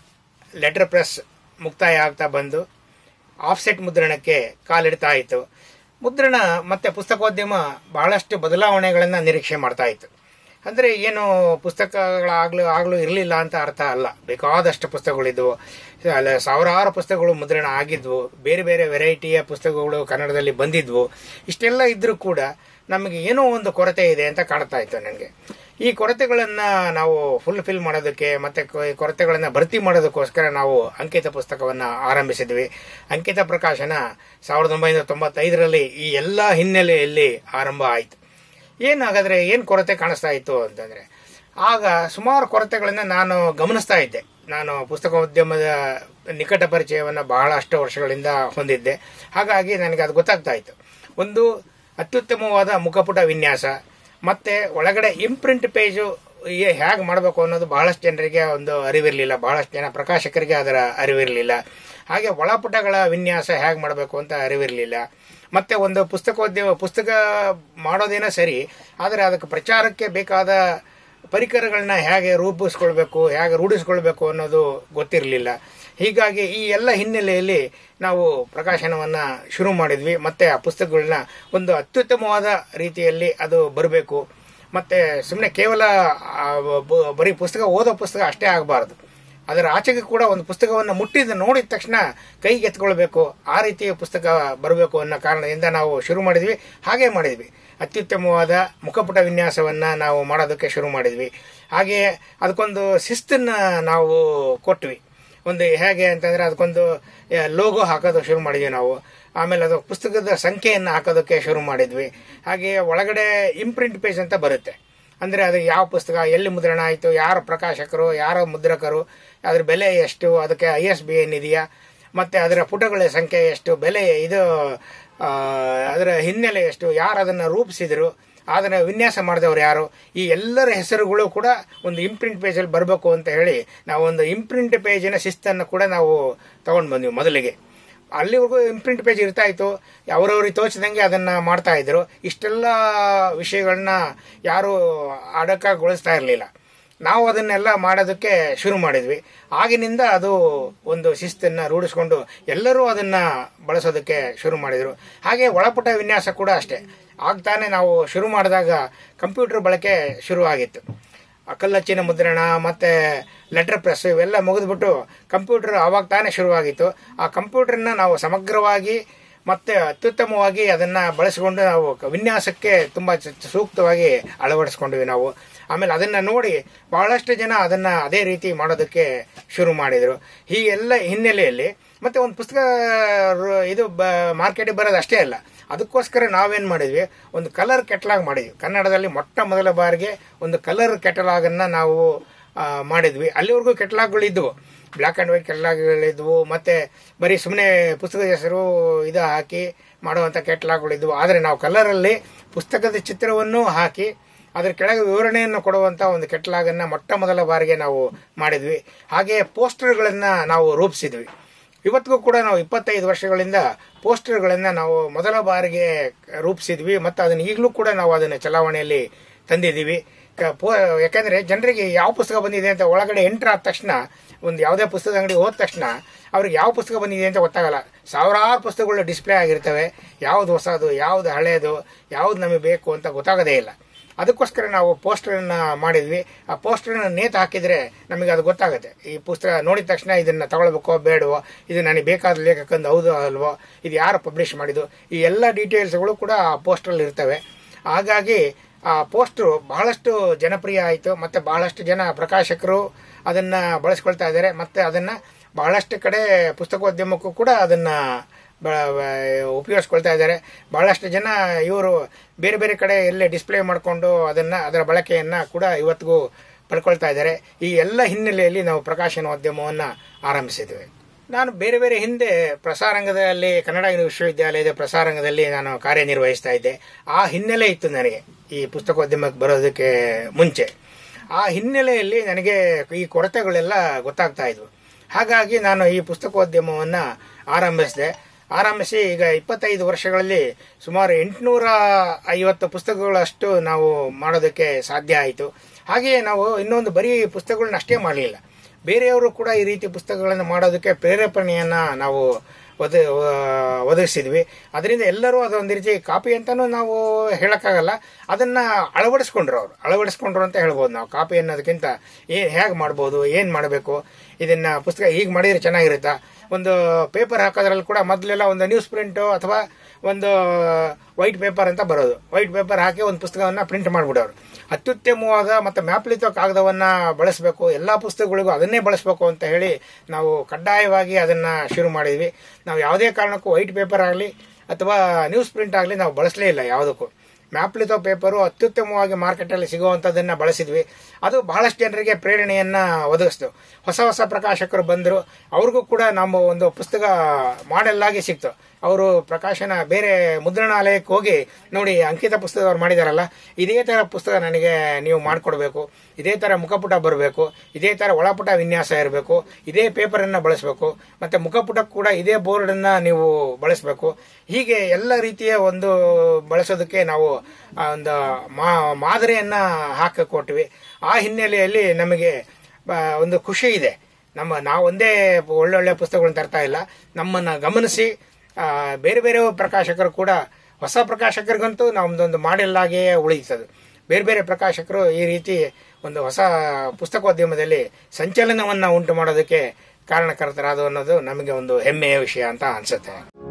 ಲೆಟರ್ ಪ್ರೆಸ್ ಮುಕ್ತಾಯ ಆಗ್ತಾ ಬಂದು ಆಫ್ಸೆಟ್ ಮುದ್ರಣಕ್ಕೆ ಕಾಲಿಡ್ತಾ ಇತ್ತು ಮುದ್ರಣ ಮತ್ತೆ ಪುಸ್ತಕೋದ್ಯಮ ಬಹಳಷ್ಟು ಬದಲಾವಣೆಗಳನ್ನು ನಿರೀಕ್ಷೆ ಮಾಡ್ತಾ ಇತ್ತು ಅಂದರೆ ಏನು ಪುಸ್ತಕಗಳಾಗ್ಲೂ ಆಗ್ಲೂ ಇರಲಿಲ್ಲ ಅಂತ ಅರ್ಥ ಅಲ್ಲ ಬೇಕಾದಷ್ಟು ಪುಸ್ತಕಗಳಿದ್ವು ಅಲ್ಲ ಸಾವಿರಾರು ಪುಸ್ತಕಗಳು ಮುದ್ರಣ ಆಗಿದ್ವು ಬೇರೆ ಬೇರೆ ವೆರೈಟಿಯ ಪುಸ್ತಕಗಳು ಕನ್ನಡದಲ್ಲಿ ಬಂದಿದ್ವು ಇಷ್ಟೆಲ್ಲ ಇದ್ರೂ ಕೂಡ ನಮಗೆ ಏನೋ ಒಂದು ಕೊರತೆ ಇದೆ ಅಂತ ಕಾಣ್ತಾ ಇತ್ತು ನನಗೆ ಈ ಕೊರತೆಗಳನ್ನ ನಾವು ಫುಲ್ಫಿಲ್ ಮಾಡೋದಕ್ಕೆ ಮತ್ತೆ ಕೊ- ಕೊರತೆಗಳನ್ನ ಭರ್ತಿ ಮಾಡೋದಕ್ಕೋಸ್ಕರ ನಾವು ಅಂಕಿತ ಪುಸ್ತಕವನ್ನ ಆರಂಭಿಸಿದ್ವಿ ಅಂಕಿತ ಪ್ರಕಾಶನ ಸಾವಿರದ ಒಂಬೈನೂರ ತೊಂಬತ್ತೈದರಲ್ಲಿ ಈ ಎಲ್ಲ ಹಿನ್ನೆಲೆಯಲ್ಲಿ ಆರಂಭ ಆಯಿತು ಏನು ಹಾಗಾದ್ರೆ ಏನು ಕೊರತೆ ಕಾಣಿಸ್ತಾ ಇತ್ತು ಅಂತಂದ್ರೆ ಆಗ ಸುಮಾರು ಕೊರತೆಗಳನ್ನ ನಾನು ಗಮನಿಸ್ತಾ ಇದ್ದೆ ನಾನು ಪುಸ್ತಕೋದ್ಯಮದ ನಿಕಟ ಪರಿಚಯವನ್ನು ಬಹಳಷ್ಟು ವರ್ಷಗಳಿಂದ ಹೊಂದಿದ್ದೆ ಹಾಗಾಗಿ ನನಗೆ ಅದು ಗೊತ್ತಾಗ್ತಾ ಇತ್ತು ಒಂದು ಅತ್ಯುತ್ತಮವಾದ ಮುಖಪುಟ ವಿನ್ಯಾಸ ಮತ್ತೆ ಒಳಗಡೆ ಇಂಪ್ರಿಂಟ್ ಪೇಜು ಹೇಗೆ ಮಾಡಬೇಕು ಅನ್ನೋದು ಬಹಳಷ್ಟು ಜನರಿಗೆ ಒಂದು ಅರಿವಿರಲಿಲ್ಲ ಬಹಳಷ್ಟು ಜನ ಪ್ರಕಾಶಕರಿಗೆ ಅದರ ಅರಿವಿರಲಿಲ್ಲ ಹಾಗೆ ಒಳಪುಟಗಳ ವಿನ್ಯಾಸ ಹೇಗೆ ಮಾಡಬೇಕು ಅಂತ ಅರಿವಿರಲಿಲ್ಲ ಮತ್ತೆ ಒಂದು ಪುಸ್ತಕೋದ್ಯಮ ಪುಸ್ತಕ ಮಾಡೋದೇನೋ ಸರಿ ಆದರೆ ಅದಕ್ಕೆ ಪ್ರಚಾರಕ್ಕೆ ಬೇಕಾದ ಪರಿಕರಗಳನ್ನ ಹೇಗೆ ರೂಪಿಸ್ಕೊಳ್ಬೇಕು ಹೇಗೆ ರೂಢಿಸ್ಕೊಳ್ಬೇಕು ಅನ್ನೋದು ಗೊತ್ತಿರಲಿಲ್ಲ ಹೀಗಾಗಿ ಈ ಎಲ್ಲ ಹಿನ್ನೆಲೆಯಲ್ಲಿ ನಾವು ಪ್ರಕಾಶನವನ್ನ ಶುರು ಮಾಡಿದ್ವಿ ಮತ್ತೆ ಆ ಪುಸ್ತಕಗಳನ್ನ ಒಂದು ಅತ್ಯುತ್ತಮವಾದ ರೀತಿಯಲ್ಲಿ ಅದು ಬರಬೇಕು ಮತ್ತೆ ಸುಮ್ಮನೆ ಕೇವಲ ಆ, ಬ- ಬರೀ ಪುಸ್ತಕ ಓದೋ ಪುಸ್ತಕ ಅಷ್ಟೇ ಆಗಬಾರ್ದು ಅದರ ಆಚೆಗೆ ಕೂಡ ಒಂದು ಪುಸ್ತಕವನ್ನು ಮುಟ್ಟಿದ ನೋಡಿದ ತಕ್ಷಣ ಕೈಗೆ ಎತ್ಕೊಳ್ಬೇಕು ಆ ರೀತಿಯ ಪುಸ್ತಕ ಬರಬೇಕು ಅನ್ನೋ ಕಾರಣದಿಂದ ನಾವು ಶುರು ಮಾಡಿದ್ವಿ ಹಾಗೆ ಮಾಡಿದ್ವಿ ಅತ್ಯುತ್ತಮವಾದ ಮುಖಪುಟ ವಿನ್ಯಾಸವನ್ನ ನಾವು ಮಾಡೋದಕ್ಕೆ ಶುರು ಮಾಡಿದ್ವಿ ಹಾಗೆ ಅದಕ್ಕೊಂದು ಶಿಸ್ತನ್ನ ನಾವು ಕೊಟ್ವಿ ಒಂದು ಹೇಗೆ ಅಂತಂದ್ರೆ ಅದಕ್ಕೊಂದು ಲೋಗೋ ಹಾಕೋದು ಶುರು ಮಾಡಿದ್ವಿ ನಾವು ಆಮೇಲೆ ಅದು ಪುಸ್ತಕದ ಸಂಖ್ಯೆಯನ್ನು ಹಾಕೋದಕ್ಕೆ ಶುರು ಮಾಡಿದ್ವಿ ಹಾಗೆ ಒಳಗಡೆ ಇಂಪ್ರಿಂಟ್ ಪೇಜ್ ಅಂತ ಬರುತ್ತೆ ಅಂದ್ರೆ ಅದು ಯಾವ ಪುಸ್ತಕ ಎಲ್ಲಿ ಮುದ್ರಣ ಆಯಿತು ಯಾರ ಪ್ರಕಾಶಕರು ಯಾರ ಮುದ್ರಕರು ಅದ್ರ ಬೆಲೆ ಎಷ್ಟು ಅದಕ್ಕೆ ಐ ಎಸ್ ಬಿ ಏನಿದೆಯಾ ಮತ್ತೆ ಅದರ ಪುಟಗಳ ಸಂಖ್ಯೆ ಎಷ್ಟು ಬೆಲೆ ಇದು ಆ, ಅದರ ಹಿನ್ನೆಲೆ ಎಷ್ಟು ಯಾರು ಅದನ್ನು ರೂಪಿಸಿದ್ರು ಅದನ್ನ ವಿನ್ಯಾಸ ಮಾಡಿದವರು ಯಾರು ಈ ಎಲ್ಲರ ಹೆಸರುಗಳು ಕೂಡ ಒಂದು ಇಂಪ್ರಿಂಟ್ ಪೇಜಲ್ಲಿ ಬರಬೇಕು ಅಂತ ಹೇಳಿ ನಾವು ಒಂದು ಇಂಪ್ರಿಂಟ್ ಪೇಜಿನ ಶಿಸ್ತನ್ನು ಕೂಡ ನಾವು ತಗೊಂಡು ಬಂದ್ವಿ ಮೊದಲಿಗೆ ಅಲ್ಲಿವರೆಗೂ ಇಂಪ್ರಿಂಟ್ ಪೇಜ್ ಇರ್ತಾ ಇತ್ತು ಅವರವ್ರಿಗೆ ತೋಚಿದಂಗೆ ಅದನ್ನ ಮಾಡ್ತಾ ಇದ್ರು ಇಷ್ಟೆಲ್ಲ ವಿಷಯಗಳನ್ನ ಯಾರು ಅಡಕಗೊಳಿಸ್ತಾ ಇರಲಿಲ್ಲ ನಾವು ಅದನ್ನೆಲ್ಲ ಮಾಡೋದಕ್ಕೆ ಶುರು ಮಾಡಿದ್ವಿ ಆಗಿನಿಂದ ಅದು ಒಂದು ಶಿಸ್ತನ್ನ ರೂಢಿಸ್ಕೊಂಡು ಎಲ್ಲರೂ ಅದನ್ನ ಬಳಸೋದಕ್ಕೆ ಶುರು ಮಾಡಿದ್ರು ಹಾಗೆ ಒಳಪುಟ ವಿನ್ಯಾಸ ಕೂಡ ಅಷ್ಟೇ ಆಗ್ತಾನೆ ನಾವು ಶುರು ಮಾಡಿದಾಗ ಕಂಪ್ಯೂಟರ್ ಬಳಕೆ ಶುರು ಆಗಿತ್ತು ಆ ಕಲ್ಲಚ್ಚಿನ ಮುದ್ರಣ ಮತ್ತೆ ಲೆಟರ್ ಪ್ರೆಸ್ ಇವೆಲ್ಲ ಮುಗಿದ್ಬಿಟ್ಟು ಕಂಪ್ಯೂಟರ್ ಆವಾಗ ತಾನೇ ಶುರುವಾಗಿತ್ತು ಆ ಕಂಪ್ಯೂಟರ್ನ ನಾವು ಸಮಗ್ರವಾಗಿ ಮತ್ತೆ ಅತ್ಯುತ್ತಮವಾಗಿ ಅದನ್ನ ಬಳಸಿಕೊಂಡು ನಾವು ಕ- ವಿನ್ಯಾಸಕ್ಕೆ ತುಂಬಾ ಚ- ಚ- ಸೂಕ್ತವಾಗಿ ಅಳವಡಿಸ್ಕೊಂಡ್ವಿ ನಾವು ಆಮೇಲೆ ಅದನ್ನ ನೋಡಿ ಬಹಳಷ್ಟು ಜನ ಅದನ್ನ ಅದೇ ರೀತಿ ಮಾಡೋದಕ್ಕೆ ಶುರು ಮಾಡಿದ್ರು ಹೀಗೆಲ್ಲ ಹಿನ್ನೆಲೆಯಲ್ಲಿ ಮತ್ತೆ ಒಂದು ಪುಸ್ತಕ ರು- ಇದು ಮಾರ್ಕೆಟಿಗೆ ಬರೋದು ಅಷ್ಟೇ ಅಲ್ಲ ಅದಕ್ಕೋಸ್ಕರ ನಾವೇನ್ ಮಾಡಿದ್ವಿ ಒಂದು ಕಲರ್ ಕೆಟಲಾಗ್ ಮಾಡಿದ್ವಿ ಕನ್ನಡದಲ್ಲಿ ಮೊಟ್ಟ ಮೊದಲ ಬಾರಿಗೆ ಒಂದು ಕಲರ್ ಕೆಟಲಾಗ್ ಅನ್ನ ನಾವು ಆ, ಮಾಡಿದ್ವಿ ಅಲ್ಲಿವರೆಗೂ ಕೆಟಲಾಗ್ಗಳು ಇದ್ವು ಬ್ಲ್ಯಾಕ್ ಅಂಡ್ ವೈಟ್ ಕೆಟಲಾಗ್ಗಳಿದ್ವು ಮತ್ತೆ ಬರೀ ಸುಮ್ಮನೆ ಪುಸ್ತಕದ ಹೆಸರು ಇದು ಹಾಕಿ ಮಾಡುವಂತ ಕೆಟಲಾಗ್ಗಳು ಇದ್ವು ಆದರೆ ನಾವು ಕಲರಲ್ಲಿ ಪುಸ್ತಕದ ಚಿತ್ರವನ್ನು ಹಾಕಿ ಅದರ ಕೆಳಗೆ ವಿವರಣೆಯನ್ನು ಕೊಡುವಂತ ಒಂದು ಕೆಟಲಾಗ್ ಅನ್ನ ಮೊಟ್ಟ ಮೊದಲ ಬಾರಿಗೆ ನಾವು ಮಾಡಿದ್ವಿ ಹಾಗೆ ಪೋಸ್ಟರ್ಗಳನ್ನ ನಾವು ರೂಪಿಸಿದ್ವಿ ಇವತ್ತಿಗೂ ಕೂಡ ನಾವು ಇಪ್ಪತ್ತೈದು ವರ್ಷಗಳಿಂದ ಪೋಸ್ಟರ್ಗಳನ್ನ ನಾವು ಮೊದಲ ಬಾರಿಗೆ ರೂಪಿಸಿದ್ವಿ ಮತ್ತು ಅದನ್ನ ಈಗಲೂ ಕೂಡ ನಾವು ಅದನ್ನ ಚಲಾವಣೆಯಲ್ಲಿ ತಂದಿದ್ದೀವಿ ಕ- ಪೋ- ಯಾಕಂದ್ರೆ ಜನರಿಗೆ ಯಾವ ಪುಸ್ತಕ ಬಂದಿದೆ ಅಂತ ಒಳಗಡೆ ಎಂಟರ್ ಆದ ತಕ್ಷಣ ಒಂದು ಯಾವುದೇ ಪುಸ್ತಕ ಅಂಗಡಿ ಹೋದ ತಕ್ಷಣ ಅವ್ರಿಗೆ ಯಾವ ಪುಸ್ತಕ ಬಂದಿದೆ ಅಂತ ಗೊತ್ತಾಗಲ್ಲ ಸಾವಿರಾರು ಪುಸ್ತಕಗಳು ಡಿಸ್ಪ್ಲೇ ಆಗಿರ್ತವೆ ಯಾವ್ದು ಹೊಸದು ಯಾವ್ದು ಹಳೇದು ಯಾವ್ದು ನಮಗೆ ಬೇಕು ಅಂತ ಗೊತ್ತಾಗೋದೇ ಇಲ್ಲ ಅದಕ್ಕೋಸ್ಕರ ನಾವು ಪೋಸ್ಟರ್ನ ಮಾಡಿದ್ವಿ ಆ ಪೋಸ್ಟರ್ನ ನೇತು ಹಾಕಿದ್ರೆ ನಮಗೆ ಅದು ಗೊತ್ತಾಗುತ್ತೆ ಈ ಪುಸ್ತಕ ನೋಡಿದ ತಕ್ಷಣ ಇದನ್ನ ತಗೊಳ್ಬೇಕೋ ಬೇಡವೋ ಇದು ನನಗೆ ಬೇಕಾದ ಲೇಖಕಂದು ಹೌದು ಅಲ್ವೋ ಇದು ಯಾರು ಪಬ್ಲಿಷ್ ಮಾಡಿದ್ದು ಈ ಎಲ್ಲ ಡೀಟೇಲ್ಸ್ಗಳು ಕೂಡ ಆ ಪೋಸ್ಟರ್ಲ್ಲಿ ಇರ್ತವೆ ಹಾಗಾಗಿ ಆ ಪೋಸ್ಟರ್ ಬಹಳಷ್ಟು ಜನಪ್ರಿಯ ಆಯಿತು ಮತ್ತೆ ಬಹಳಷ್ಟು ಜನ ಪ್ರಕಾಶಕರು ಅದನ್ನ ಬಳಸ್ಕೊಳ್ತಾ ಇದ್ದಾರೆ ಮತ್ತೆ ಅದನ್ನ ಬಹಳಷ್ಟು ಕಡೆ ಪುಸ್ತಕೋದ್ಯಮಕ್ಕೂ ಕೂಡ ಅದನ್ನ ಬ- ಬ- ಉಪಯೋಗಿಸ್ಕೊಳ್ತಾ ಇದ್ದಾರೆ ಬಹಳಷ್ಟು ಜನ ಇವರು ಬೇರೆ ಬೇರೆ ಕಡೆ ಎಲ್ಲೇ ಡಿಸ್ಪ್ಲೇ ಮಾಡಿಕೊಂಡು ಅದನ್ನ ಅದರ ಬಳಕೆಯನ್ನ ಕೂಡ ಇವತ್ತಿಗೂ ಪಡ್ಕೊಳ್ತಾ ಇದ್ದಾರೆ ಈ ಎಲ್ಲ ಹಿನ್ನೆಲೆಯಲ್ಲಿ ನಾವು ಪ್ರಕಾಶನೋದ್ಯಮವನ್ನ ಆರಂಭಿಸಿದ್ವಿ ನಾನು ಬೇರೆ ಬೇರೆ ಹಿಂದೆ ಪ್ರಸಾರಂಗದಲ್ಲಿ ಕನ್ನಡ ವಿಶ್ವವಿದ್ಯಾಲಯದ ಪ್ರಸಾರಂಗದಲ್ಲಿ ನಾನು ಕಾರ್ಯನಿರ್ವಹಿಸ್ತಾ ಇದ್ದೆ ಆ ಹಿನ್ನೆಲೆ ಇತ್ತು ನನಗೆ ಈ ಪುಸ್ತಕೋದ್ಯಮಕ್ಕೆ ಬರೋದಕ್ಕೆ ಮುಂಚೆ ಆ ಹಿನ್ನೆಲೆಯಲ್ಲಿ ನನಗೆ ಈ ಕೊರತೆಗಳೆಲ್ಲ ಗೊತ್ತಾಗ್ತಾ ಇದ್ವು ಹಾಗಾಗಿ ನಾನು ಈ ಪುಸ್ತಕೋದ್ಯಮವನ್ನ ಆರಂಭಿಸಿದೆ ಆರಂಭಿಸಿ ಈಗ ಇಪ್ಪತ್ತೈದು ವರ್ಷಗಳಲ್ಲಿ ಸುಮಾರು ಎಂಟುನೂರ ಐವತ್ತು ಪುಸ್ತಕಗಳಷ್ಟು ನಾವು ಮಾಡೋದಕ್ಕೆ ಸಾಧ್ಯ ಆಯಿತು ಹಾಗೆಯೇ ನಾವು ಇನ್ನೊಂದು ಬರೀ ಪುಸ್ತಕಗಳನ್ನ ಅಷ್ಟೇ ಮಾಡಲಿಲ್ಲ ಬೇರೆಯವರು ಕೂಡ ಈ ರೀತಿ ಪುಸ್ತಕಗಳನ್ನು ಮಾಡೋದಕ್ಕೆ ಪ್ರೇರೇಪಣೆಯನ್ನ ನಾವು ಒದ ಒದಗಿಸಿದ್ವಿ ಅದರಿಂದ ಎಲ್ಲರೂ ಅದೊಂದು ರೀತಿ ಕಾಪಿ ಅಂತಾನು ನಾವು ಹೇಳಕ್ಕಾಗಲ್ಲ ಅದನ್ನ ಅಳವಡಿಸ್ಕೊಂಡ್ರು ಅವರು ಅಳವಡಿಸ್ಕೊಂಡ್ರು ಅಂತ ಹೇಳ್ಬೋದು ನಾವು ಕಾಪಿ ಅನ್ನೋದಕ್ಕಿಂತ ಏನ್ ಹೇಗೆ ಮಾಡ್ಬೋದು ಏನ್ ಮಾಡಬೇಕು ಇದನ್ನ ಪುಸ್ತಕ ಹೀಗೆ ಮಾಡಿದ್ರೆ ಚೆನ್ನಾಗಿರುತ್ತಾ ಒಂದು ಪೇಪರ್ ಹಾಕೋದ್ರಲ್ಲಿ ಕೂಡ ಮೊದಲೆಲ್ಲ ಒಂದು ನ್ಯೂಸ್ ಪ್ರಿಂಟ್ ಅಥವಾ ಒಂದು ವೈಟ್ ಪೇಪರ್ ಅಂತ ಬರೋದು ವೈಟ್ ಪೇಪರ್ ಹಾಕಿ ಒಂದು ಪುಸ್ತಕವನ್ನ ಪ್ರಿಂಟ್ ಮಾಡ್ಬಿಡೋರು ಅತ್ಯುತ್ತಮವಾದ ಮತ್ತು ಮ್ಯಾಪ್ಲಿತ ಕಾಗದವನ್ನ ಬಳಸಬೇಕು ಎಲ್ಲಾ ಪುಸ್ತಕಗಳಿಗೂ ಅದನ್ನೇ ಬಳಸಬೇಕು ಅಂತ ಹೇಳಿ ನಾವು ಕಡ್ಡಾಯವಾಗಿ ಅದನ್ನ ಶುರು ಮಾಡಿದ್ವಿ ನಾವು ಯಾವುದೇ ಕಾರಣಕ್ಕೂ ವೈಟ್ ಪೇಪರ್ ಆಗಲಿ ಅಥವಾ ನ್ಯೂಸ್ ಪ್ರಿಂಟ್ ಆಗಲಿ ನಾವು ಬಳಸಲೇ ಇಲ್ಲ ಯಾವುದಕ್ಕೂ ಮ್ಯಾಪ್ಲಿತ ಪೇಪರು ಅತ್ಯುತ್ತಮವಾಗಿ ಮಾರ್ಕೆಟಲ್ಲಿ ಸಿಗುವಂಥದ್ದನ್ನ ಬಳಸಿದ್ವಿ ಅದು ಬಹಳಷ್ಟು ಜನರಿಗೆ ಪ್ರೇರಣೆಯನ್ನ ಒದಗಿಸ್ತು ಹೊಸ ಹೊಸ ಪ್ರಕಾಶಕರು ಬಂದರು ಅವ್ರಿಗೂ ಕೂಡ ನಮ್ಮ ಒಂದು ಪುಸ್ತಕ ಮಾಡೆಲ್ ಆಗಿ ಸಿಕ್ತು ಅವರು ಪ್ರಕಾಶನ ಬೇರೆ ಮುದ್ರಣಾಲಯಕ್ಕೆ ಹೋಗಿ ನೋಡಿ ಅಂಕಿತ ಪುಸ್ತಕ ಅವ್ರು ಮಾಡಿದಾರಲ್ಲ ಇದೇ ತರ ಪುಸ್ತಕ ನನಗೆ ನೀವು ಮಾಡಿಕೊಡ್ಬೇಕು ಇದೇ ತರ ಮುಖಪುಟ ಬರಬೇಕು ಇದೇ ತರ ಒಳಪುಟ ವಿನ್ಯಾಸ ಇರಬೇಕು ಇದೇ ಪೇಪರ್ ಅನ್ನ ಬಳಸಬೇಕು ಮತ್ತೆ ಮುಖಪುಟಕ್ಕೆ ಕೂಡ ಇದೇ ಬೋರ್ಡ್ ಅನ್ನ ನೀವು ಬಳಸಬೇಕು ಹೀಗೆ ಎಲ್ಲ ರೀತಿಯ ಒಂದು ಬಳಸೋದಕ್ಕೆ ನಾವು ಆ ಒಂದು ಮಾ- ಮಾದರಿಯನ್ನ ಹಾಕಿ ಕೊಟ್ವಿ ಆ ಹಿನ್ನೆಲೆಯಲ್ಲಿ ನಮಗೆ ಆ, ಒಂದು ಖುಷಿ ಇದೆ ನಮ್ಮ ನಾವು ಒಂದೇ ಒಳ್ಳೊಳ್ಳೆ ಪುಸ್ತಕಗಳನ್ನ ತರ್ತಾ ಇಲ್ಲ ನಮ್ಮನ್ನ ಗಮನಿಸಿ ಆ, ಬೇರೆ ಬೇರೆ ಪ್ರಕಾಶಕರು ಕೂಡ ಹೊಸ ಪ್ರಕಾಶಕರಿಗಂತೂ ನಮ್ದೊಂದು ಮಾಡೆಲ್ ಆಗಿಯೇ ಉಳಿಯುತ್ತದೆ ಬೇರೆ ಬೇರೆ ಪ್ರಕಾಶಕರು ಈ ರೀತಿ ಒಂದು ಹೊಸ ಪುಸ್ತಕೋದ್ಯಮದಲ್ಲಿ ಸಂಚಲನವನ್ನ ಉಂಟು ಮಾಡೋದಕ್ಕೆ ಕಾರಣಕರ್ತರಾದ ಅನ್ನೋದು ನಮಗೆ ಒಂದು ಹೆಮ್ಮೆಯ ವಿಷಯ ಅಂತ ಅನ್ಸುತ್ತೆ